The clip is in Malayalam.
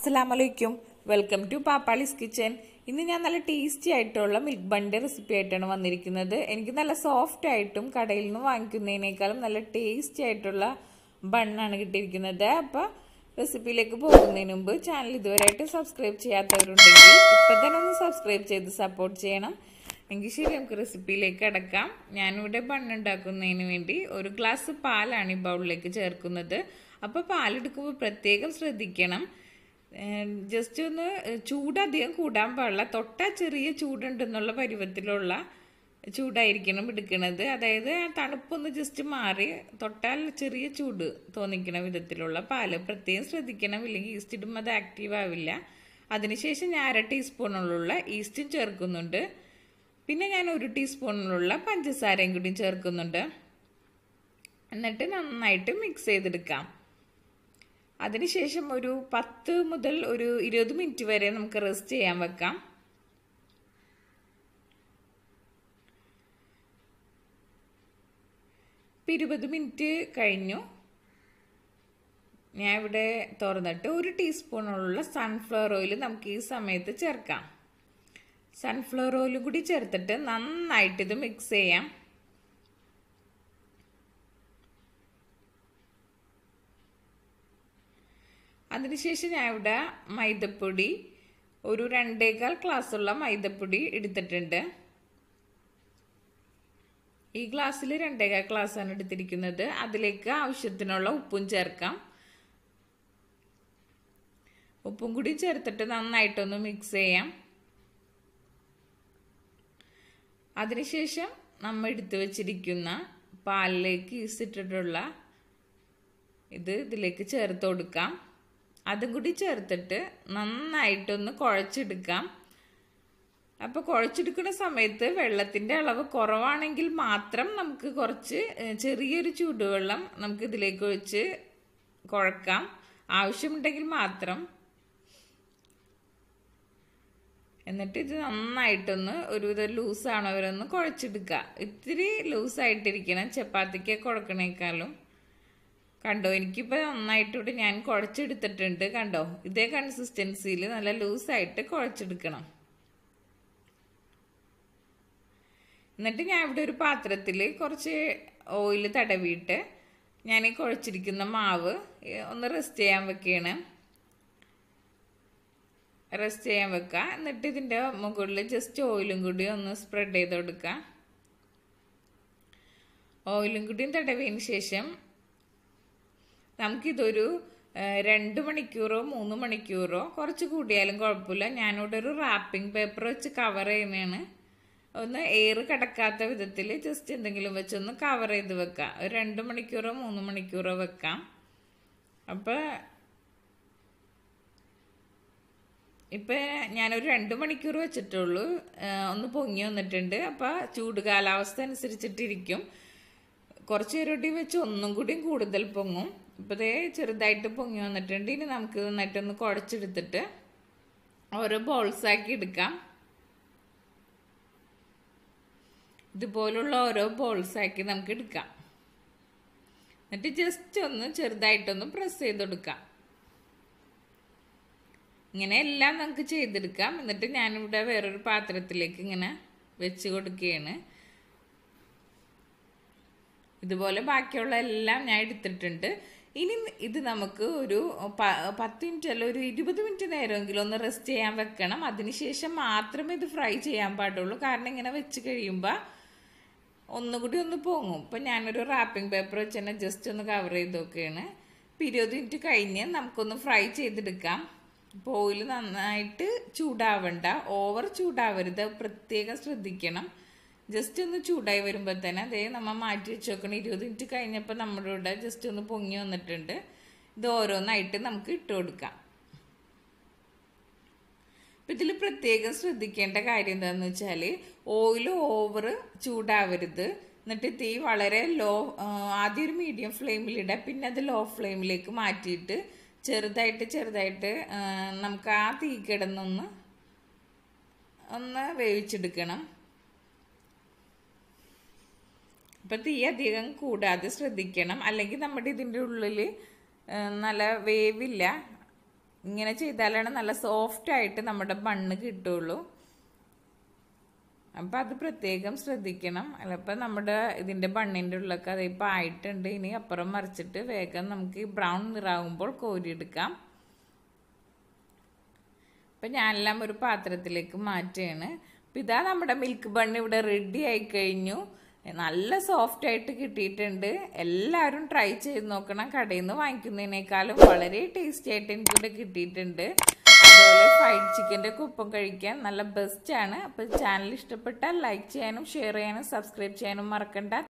അസ്സലാമു അലൈക്കും വെൽക്കം ടു പാപ്പാളിസ് കിച്ചൻ ഇന്ന് ഞാൻ നല്ല ടേസ്റ്റി ആയിട്ടുള്ള മിൽക്ക് ബണ്ണിൻ്റെ റെസിപ്പി ആയിട്ടാണ് വന്നിരിക്കുന്നത് എനിക്ക് നല്ല സോഫ്റ്റ് ആയിട്ടും കടയിൽ നിന്ന് വാങ്ങിക്കുന്നതിനേക്കാളും നല്ല ടേസ്റ്റി ആയിട്ടുള്ള ബണ്ണാണ് കിട്ടിയിരിക്കുന്നത് അപ്പോൾ റെസിപ്പിയിലേക്ക് പോകുന്നതിന് മുമ്പ് ചാനൽ ഇതുവരെയായിട്ട് സബ്സ്ക്രൈബ് ചെയ്യാത്തവരുണ്ടെങ്കിൽ ഇപ്പം തന്നെ ഒന്ന് സബ്സ്ക്രൈബ് ചെയ്ത് സപ്പോർട്ട് ചെയ്യണം എങ്കിൽ ശരി നമുക്ക് റെസിപ്പിയിലേക്ക് അടക്കാം ഞാനിവിടെ ബണ്ണുണ്ടാക്കുന്നതിന് വേണ്ടി ഒരു ഗ്ലാസ് പാലാണ് ഈ ബൗളിലേക്ക് ചേർക്കുന്നത് അപ്പോൾ പാലെടുക്കുമ്പോൾ പ്രത്യേകം ശ്രദ്ധിക്കണം ജസ്റ്റ് ഒന്ന് ചൂട് അധികം കൂടാൻ പാടില്ല തൊട്ടാ ചെറിയ ചൂടുണ്ടെന്നുള്ള പരുവത്തിലുള്ള ചൂടായിരിക്കണം എടുക്കുന്നത് അതായത് ആ തണുപ്പൊന്ന് ജസ്റ്റ് മാറി തൊട്ടാൽ ചെറിയ ചൂട് തോന്നിക്കുന്ന വിധത്തിലുള്ള പാല് പ്രത്യേകം ശ്രദ്ധിക്കണം ഇല്ലെങ്കിൽ ഈസ്റ്റ് ഇടുമ്പോൾ അത് ആക്റ്റീവ് ആവില്ല അതിനുശേഷം ഞാൻ അര ടീസ്പൂണുള്ള ഈസ്റ്റും ചേർക്കുന്നുണ്ട് പിന്നെ ഞാൻ ഒരു ടീസ്പൂണിലുള്ള പഞ്ചസാരയും കൂടി ചേർക്കുന്നുണ്ട് എന്നിട്ട് നന്നായിട്ട് മിക്സ് ചെയ്തെടുക്കാം അതിനുശേഷം ഒരു പത്ത് മുതൽ ഒരു ഇരുപത് മിനിറ്റ് വരെ നമുക്ക് റെസ്റ്റ് ചെയ്യാൻ വെക്കാം ഇപ്പം ഇരുപത് മിനിറ്റ് കഴിഞ്ഞു ഞാൻ ഇവിടെ തുറന്നിട്ട് ഒരു ടീസ്പൂണുള്ള സൺഫ്ലവർ ഓയിൽ നമുക്ക് ഈ സമയത്ത് ചേർക്കാം സൺഫ്ലവർ ഓയിലും കൂടി ചേർത്തിട്ട് നന്നായിട്ട് ഇത് മിക്സ് ചെയ്യാം അതിനുശേഷം ഞാൻ ഇവിടെ മൈദപ്പൊടി ഒരു രണ്ടേകാൽ ഗ്ലാസ്സുള്ള മൈദപ്പൊടി എടുത്തിട്ടുണ്ട് ഈ ഗ്ലാസ്സിൽ രണ്ടേകാൽ ഗ്ലാസ്സാണ് എടുത്തിരിക്കുന്നത് അതിലേക്ക് ആവശ്യത്തിനുള്ള ഉപ്പും ചേർക്കാം ഉപ്പും കൂടി ചേർത്തിട്ട് നന്നായിട്ടൊന്ന് മിക്സ് ചെയ്യാം അതിനുശേഷം നമ്മൾ എടുത്തു വച്ചിരിക്കുന്ന പാലിലേക്ക് ഈസിട്ടിട്ടുള്ള ഇത് ഇതിലേക്ക് ചേർത്ത് കൊടുക്കാം അതും കൂടി ചേർത്തിട്ട് നന്നായിട്ടൊന്ന് കുഴച്ചെടുക്കാം അപ്പോൾ കുഴച്ചെടുക്കുന്ന സമയത്ത് വെള്ളത്തിൻ്റെ അളവ് കുറവാണെങ്കിൽ മാത്രം നമുക്ക് കുറച്ച് ചെറിയൊരു ചൂടുവെള്ളം നമുക്ക് ഇതിലേക്ക് ഒഴിച്ച് കുഴക്കാം ആവശ്യമുണ്ടെങ്കിൽ മാത്രം എന്നിട്ട് ഇത് നന്നായിട്ടൊന്ന് ഒരുവിധം ലൂസാണോ അവരൊന്ന് കുഴച്ചെടുക്കുക ഇത്തിരി ലൂസായിട്ടിരിക്കണം ചപ്പാത്തിക്ക് കുഴക്കണേക്കാളും കണ്ടോ എനിക്കിപ്പോൾ നന്നായിട്ടിവിടെ ഞാൻ കുഴച്ചെടുത്തിട്ടുണ്ട് കണ്ടോ ഇതേ കൺസിസ്റ്റൻസിയിൽ നല്ല ലൂസായിട്ട് കുഴച്ചെടുക്കണം എന്നിട്ട് ഞാൻ ഇവിടെ ഒരു പാത്രത്തിൽ കുറച്ച് ഓയിൽ തടവിയിട്ട് ഞാൻ ഈ കുഴച്ചിരിക്കുന്ന മാവ് ഒന്ന് റെസ്റ്റ് ചെയ്യാൻ വെക്കുകയാണ് റെസ്റ്റ് ചെയ്യാൻ വെക്കുക എന്നിട്ട് ഇതിൻ്റെ മുകളിൽ ജസ്റ്റ് ഓയിലും കൂടി ഒന്ന് സ്പ്രെഡ് ചെയ്ത് കൊടുക്കുക ഓയിലും കൂടിയും തടവിയതിന് ശേഷം നമുക്കിതൊരു രണ്ട് മണിക്കൂറോ മൂന്ന് മണിക്കൂറോ കുറച്ച് കൂടിയാലും കുഴപ്പമില്ല ഞാനിവിടെ ഒരു റാപ്പിംഗ് പേപ്പർ വെച്ച് കവർ ചെയ്യുന്നതാണ് ഒന്ന് എയർ കിടക്കാത്ത വിധത്തിൽ ജസ്റ്റ് എന്തെങ്കിലും വെച്ചൊന്ന് കവർ ചെയ്ത് വെക്കാം ഒരു രണ്ട് മണിക്കൂറോ മൂന്ന് മണിക്കൂറോ വെക്കാം അപ്പോൾ ഇപ്പം ഞാനൊരു രണ്ട് മണിക്കൂർ വെച്ചിട്ടുള്ളൂ ഒന്ന് പൊങ്ങി വന്നിട്ടുണ്ട് അപ്പോൾ ചൂട് കാലാവസ്ഥ അനുസരിച്ചിട്ടിരിക്കും കുറച്ച് നേരോട്ടി വെച്ച് ഒന്നും കൂടിയും കൂടുതൽ പൊങ്ങും ഇപ്പോൾ ഇതേ ചെറുതായിട്ട് പൊങ്ങി വന്നിട്ടുണ്ട് ഇനി നമുക്ക് നന്നായിട്ടൊന്ന് കുഴച്ചെടുത്തിട്ട് ഓരോ ബോൾസാക്കി എടുക്കാം ഇതുപോലുള്ള ഓരോ ബോൾസാക്കി നമുക്ക് എടുക്കാം എന്നിട്ട് ജസ്റ്റ് ഒന്ന് ചെറുതായിട്ടൊന്ന് പ്രസ് ചെയ്ത് കൊടുക്കാം ഇങ്ങനെ എല്ലാം നമുക്ക് ചെയ്തെടുക്കാം എന്നിട്ട് ഞാനിവിടെ വേറൊരു പാത്രത്തിലേക്ക് ഇങ്ങനെ വെച്ച് കൊടുക്കുകയാണ് ഇതുപോലെ ബാക്കിയുള്ള എല്ലാം ഞാൻ എടുത്തിട്ടുണ്ട് ഇനി ഇത് നമുക്ക് ഒരു പത്ത് മിനിറ്റ് അല്ല ഒരു ഇരുപത് മിനിറ്റ് നേരമെങ്കിലും ഒന്ന് റെസ്റ്റ് ചെയ്യാൻ വെക്കണം അതിനുശേഷം മാത്രമേ ഇത് ഫ്രൈ ചെയ്യാൻ പാടുള്ളൂ കാരണം ഇങ്ങനെ വെച്ച് കഴിയുമ്പോൾ ഒന്നുകൂടി ഒന്ന് പൊങ്ങും ഇപ്പം ഞാനൊരു റാപ്പിംഗ് പേപ്പർ വെച്ച് തന്നെ ജസ്റ്റ് ഒന്ന് കവർ ചെയ്ത് നോക്കുകയാണ് ഇപ്പം ഇരുപത് മിനിറ്റ് കഴിഞ്ഞ് നമുക്കൊന്ന് ഫ്രൈ ചെയ്തെടുക്കാം ഇപ്പോൾ ഓയിൽ നന്നായിട്ട് ചൂടാവണ്ട ഓവർ ചൂടാവരുത് പ്രത്യേകം ശ്രദ്ധിക്കണം ജസ്റ്റ് ഒന്ന് ചൂടായി വരുമ്പോൾ തന്നെ അതേ നമ്മൾ മാറ്റി വെച്ച് നോക്കണം ഇരുപത് മിനിറ്റ് കഴിഞ്ഞപ്പോൾ നമ്മുടെ ഇവിടെ ജസ്റ്റ് ഒന്ന് പൊങ്ങി വന്നിട്ടുണ്ട് ഇത് ഓരോന്നായിട്ട് നമുക്ക് ഇട്ട് കൊടുക്കാം അപ്പം ഇതിൽ പ്രത്യേകം ശ്രദ്ധിക്കേണ്ട കാര്യം എന്താണെന്ന് വെച്ചാൽ ഓയിൽ ഓവർ ചൂടാവരുത് എന്നിട്ട് തീ വളരെ ലോ ആദ്യം ഒരു മീഡിയം ഫ്ലെയിമിലിടുക പിന്നെ അത് ലോ ഫ്ലെയിമിലേക്ക് മാറ്റിയിട്ട് ചെറുതായിട്ട് ചെറുതായിട്ട് നമുക്ക് ആ തീ കിടന്നൊന്ന് ഒന്ന് വേവിച്ചെടുക്കണം അപ്പം തീ അധികം കൂടാതെ ശ്രദ്ധിക്കണം അല്ലെങ്കിൽ നമ്മുടെ ഇതിൻ്റെ ഉള്ളിൽ നല്ല വേവില്ല ഇങ്ങനെ ചെയ്താലാണ് നല്ല സോഫ്റ്റ് ആയിട്ട് നമ്മുടെ ബണ്ണ് കിട്ടുള്ളൂ അപ്പം അത് പ്രത്യേകം ശ്രദ്ധിക്കണം അല്ലപ്പോൾ നമ്മുടെ ഇതിൻ്റെ ബണ്ണിൻ്റെ ഉള്ളൊക്കെ അതിപ്പോൾ ആയിട്ടുണ്ട് ഇനി അപ്പുറം മറിച്ചിട്ട് വേഗം നമുക്ക് ബ്രൗൺ നിറാകുമ്പോൾ കോരിയെടുക്കാം അപ്പം ഞാനെല്ലാം ഒരു പാത്രത്തിലേക്ക് മാറ്റുകയാണ് അപ്പം ഇതാ നമ്മുടെ മിൽക്ക് ബണ്ണ് ഇവിടെ റെഡി ആയി കഴിഞ്ഞു നല്ല സോഫ്റ്റ് ആയിട്ട് കിട്ടിയിട്ടുണ്ട് എല്ലാവരും ട്രൈ ചെയ്ത് നോക്കണം കടയിൽ നിന്ന് വാങ്ങിക്കുന്നതിനേക്കാളും വളരെ ടേസ്റ്റി ആയിട്ട് എനിക്കിവിടെ കിട്ടിയിട്ടുണ്ട് അതുപോലെ ഫ്രൈഡ് ചിക്കൻ്റെ ഒക്കെ ഒപ്പം കഴിക്കാൻ നല്ല ബെസ്റ്റ് ആണ് അപ്പോൾ ചാനൽ ഇഷ്ടപ്പെട്ടാൽ ലൈക്ക് ചെയ്യാനും ഷെയർ ചെയ്യാനും സബ്സ്ക്രൈബ് ചെയ്യാനും മറക്കണ്ട